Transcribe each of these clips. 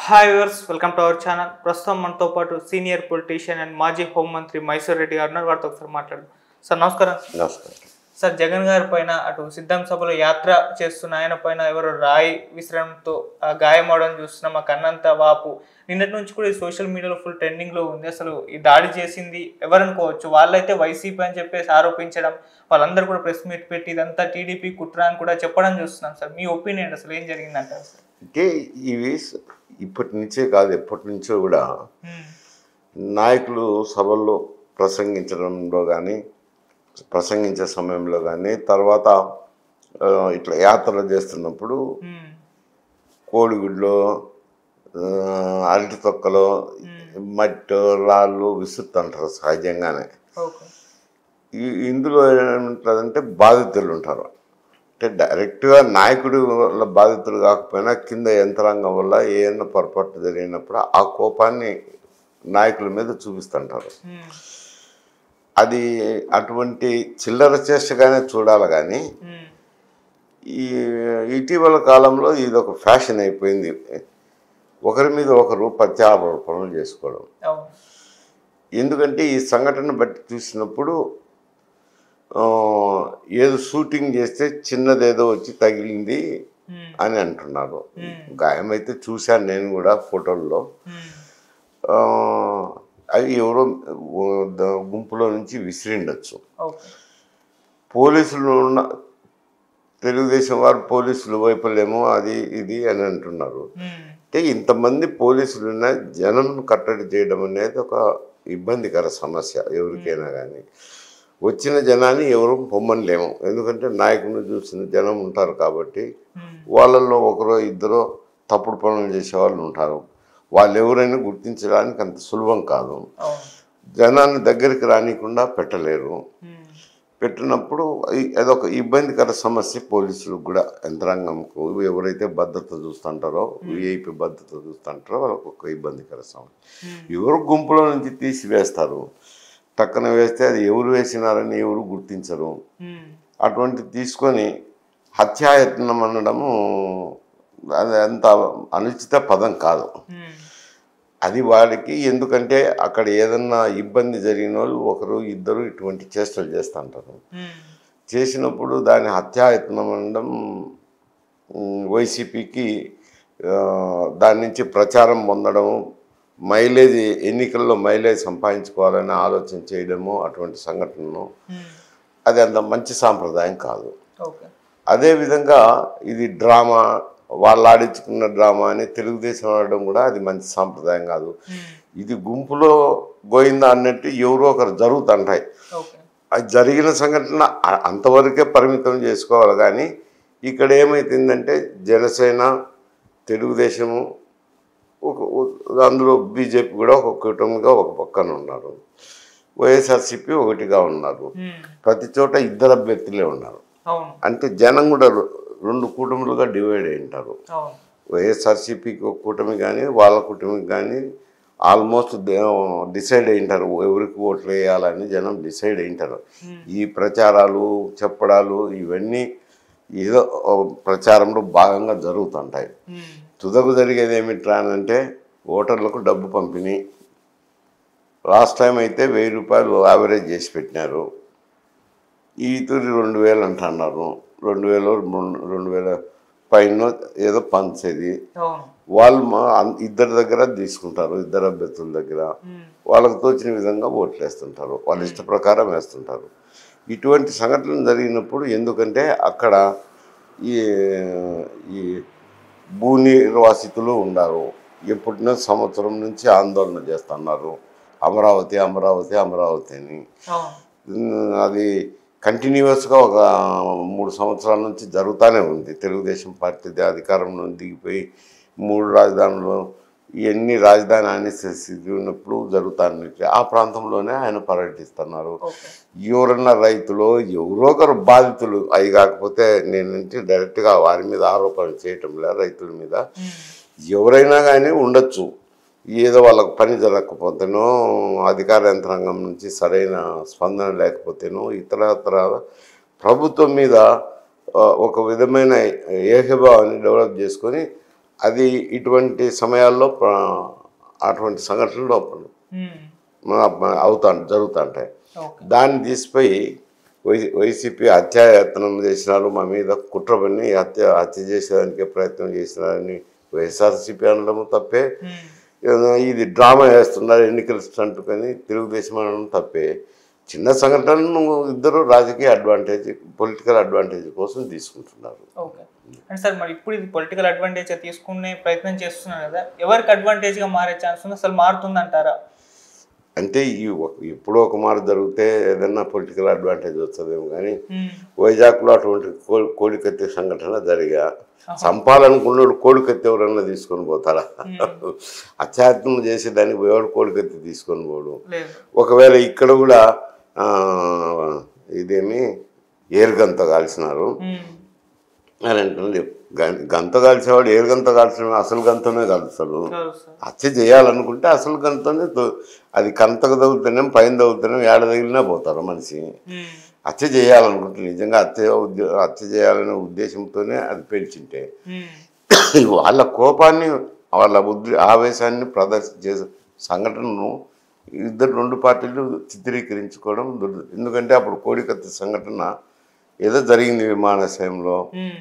Hi viewers welcome to our channel ప్రస్తుతం మనతో పాటు సీనియర్ పొలిటీషియన్ అండ్ మాజీ హోంమంత్రి మైసూర్ రెడ్డి గారు ఉన్నారు వారితో ఒకసారి మాట్లాడదాం సార్ నమస్కారం నమస్కారం సార్ జగన్ గారి పైన అటు సిద్ధం సభలో యాత్ర చేస్తున్న ఆయన పైన ఎవరు రాయి విశ్రమంతో గాయం అవడం చూస్తున్నాం ఆ కన్నంత వాపు నిన్నటి నుంచి కూడా ఈ సోషల్ మీడియాలో ఫుల్ ట్రెండింగ్ లో ఉంది అసలు ఈ దాడి చేసింది ఎవరనుకోవచ్చు వాళ్ళైతే వైసీపీ అని చెప్పేసి ఆరోపించడం వాళ్ళందరూ కూడా ప్రెస్ మీట్ పెట్టి ఇదంతా టీడీపీ కుట్ర అని కూడా చెప్పడం చూస్తున్నాం సార్ మీ ఒపీనియన్ అసలు ఏం జరిగిందంటారు సార్ అంటే ఇవి స- ఇప్పటి నుంచే కాదు ఎప్పటి నుంచో కూడా హ్మ్. నాయకులు సభల్లో ప్రసంగించడంలో కానీ ప్రసంగించే సమయంలో కానీ తర్వాత ఆ, ఇట్లా యాత్రలు చేస్తున్నప్పుడు హ్మ్. కోడిగుడ్లు ఆ, అరటి తొక్కలు మట్టి రాళ్ళు విసురుతుంటారు సహజంగానే ఓకే ఈ ఇందులో ఏముంటుందంటే బాధితులు ఉంటారు అంటే డైరెక్ట్గా నాయకుడి వల్ల బాధితులు కాకపోయినా కింద యంత్రాంగం వల్ల ఏమైనా పొరపాటు జరిగినప్పుడు ఆ కోపాన్ని నాయకుల మీద చూపిస్తుంటారు హ్మ్. అది అటువంటి చిల్లర చేష్టగానే చూడాలి కానీ హ్మ్. ఈ ఇటీవల కాలంలో ఇది ఒక ఫ్యాషన్ అయిపోయింది ఒకరి మీద ఒకరు ప్రత్యారోపణలు చేసుకోవడం అవును ఎందుకంటే ఈ సంఘటన బట్టి చూసినప్పుడు ఆ, ఏదో షూటింగ్ చేస్తే చిన్నదేదో వచ్చి తగిలింది హ్మ్. అని అంటున్నారు Hmm. గాయం అయితే చూశాను నేను కూడా ఫోటోల్లో హ్మ్. ఆ, అవి ఎవరో ఓ ద- గుంపులో నుంచి విసిరిండొచ్చు ఓకే పోలీసులు ఉన్న తెలుగుదేశం వారు పోలీసులు వైపులేమో అది ఇది అని అంటున్నారు హ్మ్. అంటే ఇంతమంది పోలీసులు ఉన్న జనం కట్టడి చేయడం అనేది ఒక ఇబ్బందికర సమస్య ఎవరికైనా కానీ వచ్చిన జనాన్ని ఎవరు పొమ్మనలేము ఎందుకంటే నాయకుని చూసిన జనం ఉంటారు కాబట్టి హ్మ్. వాళ్ళల్లో ఒకరో ఇద్దరో తప్పుడు పనులు చేసే వాళ్ళు ఉంటారు వాళ్ళు ఎవరైనా గుర్తించడానికి అంత సులభం కాదు అవును జనాన్ని దగ్గరికి రానికుండా పెట్టలేరు హ్మ్. పెట్టినప్పుడు ఈ- అదొక ఇబ్బందికర సమస్య పోలీసులకు కూడా యంత్రాంగంకు ఎవరైతే భద్రత చూస్తుంటారో విఐపి భద్రత చూస్తుంటారో వాళ్ళకు ఒక ఇబ్బందికర సమస్య హ్మ్. ఎవరు గుంపులో నుంచి తీసివేస్తారు టక్కన వేస్తే అది ఎవరు వేసినారని ఎవరు గుర్తించరు హ్మ్. అటువంటి తీసుకొని హత్యాయత్నం అనడము అది అంత అనుచిత పదం కాదు హ్మ్. అది వాడికి ఎందుకంటే అక్కడ ఏదన్నా ఇబ్బంది జరిగిన వాళ్ళు ఒకరు ఇద్దరు ఇటువంటి చేష్టలు చేస్తుంటారు హ్మ్. చేసినప్పుడు దాని హత్యాయత్నం అనడం ఉమ్, వైసీపీకి ఆ, దాని నుంచి ప్రచారం పొందడం మైలేజ్ ఎన్నికల్లో మైలేజ్ సంపాదించుకోవాలని ఆలోచన చేయడము అటువంటి సంఘటనను హ్మ్. అది అంత మంచి సాంప్రదాయం కాదు ఓకే అదేవిధంగా ఇది డ్రామా వాళ్ళు ఆడించుకున్న డ్రామా అని తెలుగుదేశం ఆడడం కూడా అది మంచి సాంప్రదాయం కాదు హ్మ్. ఇది గుంపులో గోయిందా అన్నట్టు ఎవరో ఒకరు జరుగుతుంటాయి ఓకే అది జరిగిన సంఘటన అ- అంతవరకే పరిమితం చేసుకోవాలి కానీ ఇక్కడ ఏమైతుందంటే జనసేన తెలుగుదేశము ఒక ఒక- అందులో బీజేపీ కూడా ఒక కుటుంబంగా ఒక పక్కన ఉన్నారు వైఎస్ఆర్సీపీ ఒకటిగా ఉన్నారు హ్మ్. ప్రతి చోట ఇద్దరు అభ్యర్థులే ఉన్నారు అవును అంటే జనం కూడా రె- రెండు కూటములుగా డివైడ్ అయి ఉంటారు అవును వైఎస్ఆర్సీపీకి ఒక కూటమి కానీ వాళ్ళ కూటమికి కానీ ఆల్మోస్ట్ డిసైడ్ అయింటారు ఎవరికి ఓట్లు వేయాలని జనం డిసైడ్ అయింటారు హ్మ్. ఈ ప్రచారాలు చెప్పడాలు ఇవన్నీ ఏదో ఓ ప్రచారంలో భాగంగా జరుగుతుంటాయి హ్మ్. తుదకు జరిగేది ఏమిట్రా అని అంటే ఓటర్లకు డబ్బు పంపిణీ లాస్ట్ టైం అయితే వెయ్యి రూపాయలు యావరేజ్ చేసి పెట్టినారు ఈ తూరి రెండు వేలు అంటున్నారు రెండు వేలు రెండు- రెండు వేల పైన ఏదో పంచేది అవును వాళ్ళు మా అన్- ఇద్దరి దగ్గర తీసుకుంటారు ఇద్దరు అభ్యర్థుల దగ్గర హ్మ్. వాళ్ళకు తోచిన విధంగా ఓట్లు వేస్తుంటారు వాళ్ళ ఇష్ట ప్రకారం వేస్తుంటారు ఇటువంటి సంఘటనలు జరిగినప్పుడు ఎందుకంటే అక్కడ ఈ ఈ భూ నిర్వాసితులు ఉన్నారు ఎప్పుడున్న సంవత్సరం నుంచి ఆందోళన చేస్తున్నారు అమరావతి అమరావతి అమరావతి అని అవును ఉమ్, అది కంటిన్యూస్గా ఒక మూడు సంవత్సరాల నుంచి జరుగుతూనే ఉంది తెలుగుదేశం పార్టీ అధికారంలో దిగిపోయి మూడు రాజధానులు ఇవన్నీ రాజధాని అనేసి ఉన్నప్పుడు జరుగుతాయి ఆ ప్రాంతంలోనే ఆయన పర్యటిస్తున్నారు ఓకే ఎవరన్నా రైతులు ఎవరో ఒకరు బాధితులు అవి కాకపోతే నేనంటే డైరెక్ట్గా వారి మీద ఆరోపణలు చేయటం లేదు రైతుల మీద హ్మ్. ఎవరైనా కానీ ఉండొచ్చు ఏదో వాళ్ళకు పని జరగకపోతేనో అధికార యంత్రాంగం నుంచి సరైన స్పందన లేకపోతేనో ఇతరత్ర ప్రభుత్వం మీద ఆ, ఒక విధమైన ఏకభావాన్ని డెవలప్ చేసుకొని అది ఇటువంటి సమయాల్లో ప్ర- అటువంటి సంఘటనలు ఉమ్, మన- అవుతా జరుగుతుంటాయి ఓకే దాన్ని తీసిపోయి వై వైసీపీ హత్యాయత్నం చేసినారు మా మీద కుట్ర పని హత్య హత్య చేసేదానికి ప్రయత్నం చేసినారని వైఎస్ఆర్సీపీ అనడం తప్పే ఉమ్, ఏదో ఇది డ్రామా వేస్తున్నారు ఎన్నికల స్టంట్ కానీ తెలుగుదేశం అనడం తప్పే చిన్న సంఘటనను ఇద్దరు రాజకీయ అడ్వాంటేజ్ పొలిటికల్ అడ్వాంటేజ్ కోసం తీసుకుంటున్నారు ఓకే అంటే సార్ మరి ఇప్పుడు ఇది పొలిటికల్ అడ్వాంటేజ్ తీసుకునే ప్రయత్నం చేస్తున్నారు కదా ఎవరికి అడ్వాంటేజ్ గా మారే ఛాన్స్ ఉంది అసలు మారుతుందంటారా అంటే ఈ ఒక- ఎప్పుడో ఒక మారు జరిగితే ఏదైనా పొలిటికల్ అడ్వాంటేజ్ వస్తుందేమో కానీ ఉమ్, వైజాగ్లో అటువంటి కో కోడికత్తి సంఘటన జరిగా చంపాలనుకున్నాడు కోడికత్తి ఎవరన్నా తీసుకొని పోతారా అత్యాత్మం చేసేదానికి ఎవడు కోడికత్తి తీసుకొని పోడు లేదు ఒకవేళ ఇక్కడ కూడా ఆ, ఇదేమి ఏరుగంత కాల్చినారు ఉమ్, అని అంటుంది గం- గంత కాల్చేవాడు ఏరు గంత కాల్చిన అసలు గంతనే కాలుస్తాడు కాదు సార్ హత్య చేయాలనుకుంటే అసలు గంతనే తో- అది కంతకు తగులుతూనే పైన తగులుతూనే ఏడ తగిలినా పోతారు మనిషి ఉమ్, హత్య చేయాలనుకుంటే నిజంగా హత్య ఉద్దే- హత్య చేయాలనే ఉద్దేశంతోనే అది పెంచింటే ఉమ్, వాళ్ళ కోపాన్ని వాళ్ళ ఉద్రే ఆవేశాన్ని ప్రదర్శించే సంఘటనను ఇద్దరు రెండు పార్టీలు చిత్రీకరించుకోవడం దుర్ద ఎందుకంటే అప్పుడు కోడికత్తి సంఘటన ఏదో జరిగింది విమానాశ్రయంలో ఉమ్,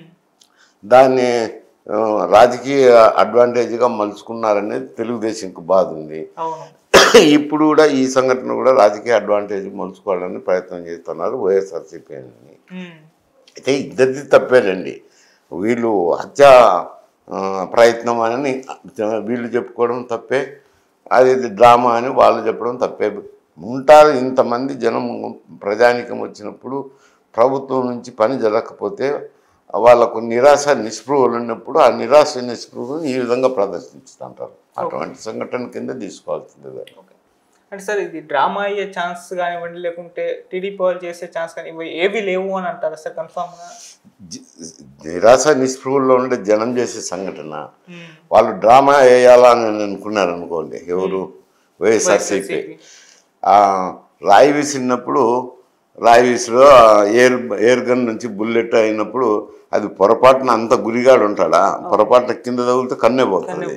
దాన్ని ఆ, రాజకీయ అడ్వాంటేజ్గా మలుచుకున్నారనేది తెలుగుదేశంకు బాధ ఉంది అవును ఇప్పుడు కూడా ఈ సంఘటన కూడా రాజకీయ అడ్వాంటేజ్ మలుచుకోవాలని ప్రయత్నం చేస్తున్నారు వైఎస్ఆర్సీపీ అని ఉమ్, అయితే ఇద్దరిది తప్పేనండి వీళ్ళు హత్య ఆ, ప్రయత్నం అని వీళ్ళు చెప్పుకోవడం తప్పే అది డ్రామా అని వాళ్ళు చెప్పడం తప్పే ఉంటారు ఇంతమంది జనం ప్రజానికం వచ్చినప్పుడు ప్రభుత్వం నుంచి పని జరగకపోతే వాళ్ళకు నిరాశ నిస్పృహలు ఉన్నప్పుడు ఆ నిరాశ నిస్పృహను ఈ విధంగా ప్రదర్శిస్తుంటారు అటువంటి సంఘటన కింద తీసుకోవాల్సింది దాన్ని. ఓకే అంటే సార్ ఇది డ్రామా అయ్యే ఛాన్స్ కానివ్వండి లేకుంటే టీడీపీ వాళ్ళు చేసే ఛాన్స్ కానీ ఇవి ఏవి లేవు అని అంటారా సార్ కన్ఫామ్గా జ- నిరాశ నిస్పృహల్లో ఉండే జనం చేసే సంఘటన వాళ్ళు డ్రామా వేయాలా అని అనుకున్నారు అనుకోండి ఎవరు వైఎస్ఆర్సీపీ ఆ, రాయి విసిరినప్పుడు రాయి విసిలో ఎయిర్ ఎయిర్ గన్ నుంచి బుల్లెట్ అయినప్పుడు అది పొరపాటున అంత గురిగాడు ఉంటాడా పొరపాటున కింద తగిలితే కన్నే పోతుంది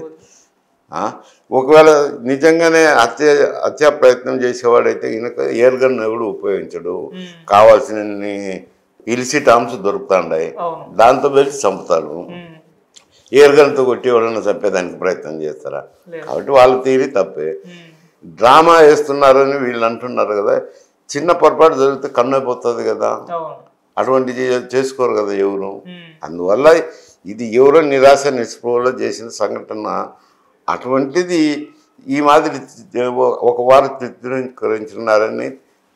ఆ? ఒకవేళ నిజంగానే హత్య హత్యా ప్రయత్నం చేసేవాడైతే ఈయనకు ఎయిర్ గన్ ఎవడు ఉపయోగించడు కావాల్సిన ఇలిసిట్ ఆర్మ్స్ దొరుకుతాండాయి అవును దాంతో వెళ్ళి చంపుతారు ఉమ్, ఎయిర్ గన్తో కొట్టి ఎవడన్నా చంపేదానికి ప్రయత్నం చేస్తారా లేదు. కాబట్టి వాళ్ళ తీరి తప్పే ఉమ్, డ్రామా వేస్తున్నారని వీళ్ళు అంటున్నారు కదా చిన్న పొరపాటు జరిగితే కన్నైపోతుంది కదా అవును అటువంటి చే- చేసుకోరు కదా ఎవరు ఉమ్, అందువల్ల ఇది ఎవరో నిరాశ నిస్పృహలో చేసిన సంఘటన అటువంటిది ఈ మాదిరి ఒక వారు చిత్రీకరించున్నారని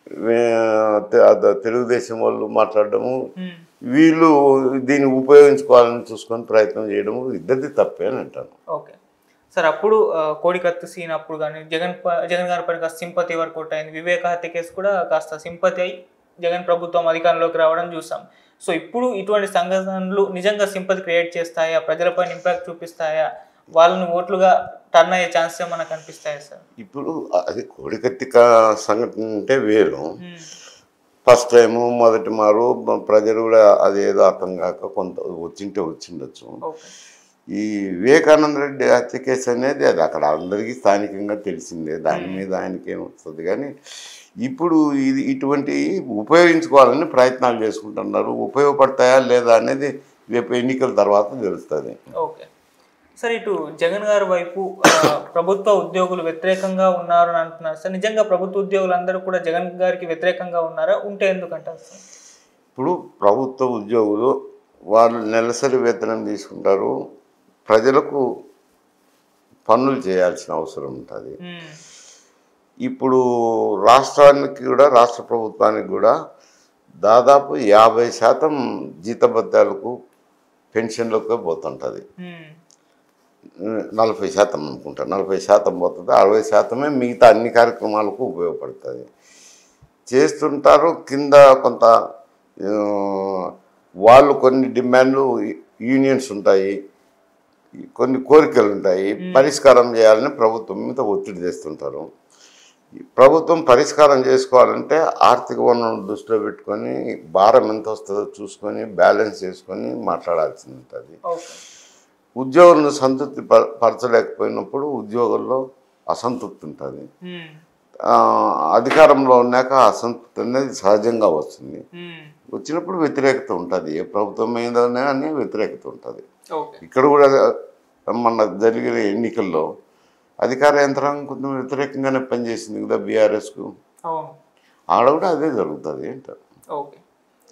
ఏ- తె- తెలుగుదేశం వాళ్ళు మాట్లాడడము ఉమ్. వీళ్ళు దీన్ని ఉపయోగించుకోవాలని చూసుకొని ప్రయత్నం చేయడము ఇద్దరిది తప్పే అని అంటాను ఓకే సార్ అప్పుడు ఆ, కోడికత్తు సీన్ అప్పుడు కానీ జగన్ ప- జగన్ గారి పైన కాస్త సింపతి వరకు అయింది వివేక హత్య కేసు కూడా కాస్త సింపతి అయి జగన్ ప్రభుత్వం అధికారంలోకి రావడం చూసాం సో ఇప్పుడు ఇటువంటి సంఘటనలు నిజంగా సింపతి క్రియేట్ చేస్తాయా ప్రజలపైన ఇంపాక్ట్ చూపిస్తాయా వాళ్ళని ఓట్లుగా టర్న్ అయ్యే ఛాన్స్ ఏమైనా కనిపిస్తాయా సార్ ఇప్పుడు అది కోడికత్తిక సంఘటన అంటే వేరు ఉమ్, ఫస్ట్ టైము మొదటి మారు బ- ప్రజలు కూడా అది ఏదో అర్థం కాక కొంత వచ్చింటే వచ్చిండొచ్చు ఓకే ఈ వివేకానంద రెడ్డి హత్య కేసు అనేది అది అక్కడ అందరికీ స్థానికంగా తెలిసిందే దాని మీద ఆయనకి ఏమొస్తుంది కానీ ఇప్పుడు ఇది ఇటువంటి ఉపయోగించుకోవాలని ప్రయత్నాలు చేసుకుంటున్నారు ఉపయోగపడతాయా లేదా అనేది రేపు ఎన్నికల తర్వాత తెలుస్తుంది ఓకే సార్ ఇటు జగన్ గారి వైపు ఆ, ప్రభుత్వ ఉద్యోగులు వ్యతిరేకంగా ఉన్నారు అని అంటున్నారు సార్ నిజంగా ప్రభుత్వ ఉద్యోగులందరూ కూడా జగన్ గారికి వ్యతిరేకంగా ఉన్నారా ఉంటే ఎందుకంటారు సార్ ఇప్పుడు ప్రభుత్వ ఉద్యోగులు వాళ్ళు నెలసరి వేతనం తీసుకుంటారు ప్రజలకు పనులు చేయాల్సిన అవసరం ఉంటుంది ఉమ్, ఇప్పుడు రాష్ట్రానికి కూడా రాష్ట్ర ప్రభుత్వానికి కూడా దాదాపు యాభై శాతం జీతభత్యాలకు పెన్షన్లకు పోతుంటుంది ఉమ్, నలభై శాతం అనుకుంటా నలభై శాతం పోతుంది అరవై శాతమే మిగతా అన్ని కార్యక్రమాలకు ఉపయోగపడుతుంది చేస్తుంటారు కింద కొంత ఆ, వాళ్ళు కొన్ని డిమాండ్లు యూనియన్స్ ఉంటాయి కొన్ని కోరికలు ఉంటాయి పరిష్కారం చేయాలని ప్రభుత్వం మీద ఒత్తిడి తెస్తుంటారు ఈ ప్రభుత్వం పరిష్కారం చేసుకోవాలంటే ఆర్థిక వనరులను దృష్టిలో పెట్టుకొని భారం ఎంత వస్తుందో చూసుకొని బ్యాలెన్స్ చేసుకొని మాట్లాడాల్సి ఉంటుంది ఓకే ఉద్యోగులను సంతృప్తి ప- పరచలేకపోయినప్పుడు ఉద్యోగుల్లో అసంతృప్తి ఉంటుంది ఉమ్, ఆ, అధికారంలో ఉన్నాక అసంతృప్తి అనేది సహజంగా వస్తుంది ఉమ్, వచ్చినప్పుడు వ్యతిరేకత ఉంటుంది ఏ ప్రభుత్వం మీదనే అని వ్యతిరేకత ఉంటుంది ఓకే ఇక్కడ కూడా మన జరిగిన ఎన్నికల్లో అధికార యంత్రాంగం కొంచెం వ్యతిరేకంగానే పనిచేసింది కదా బీఆర్ఎస్కు అవును ఆడ కూడా అదే జరుగుతుంది ఏంటో ఓకే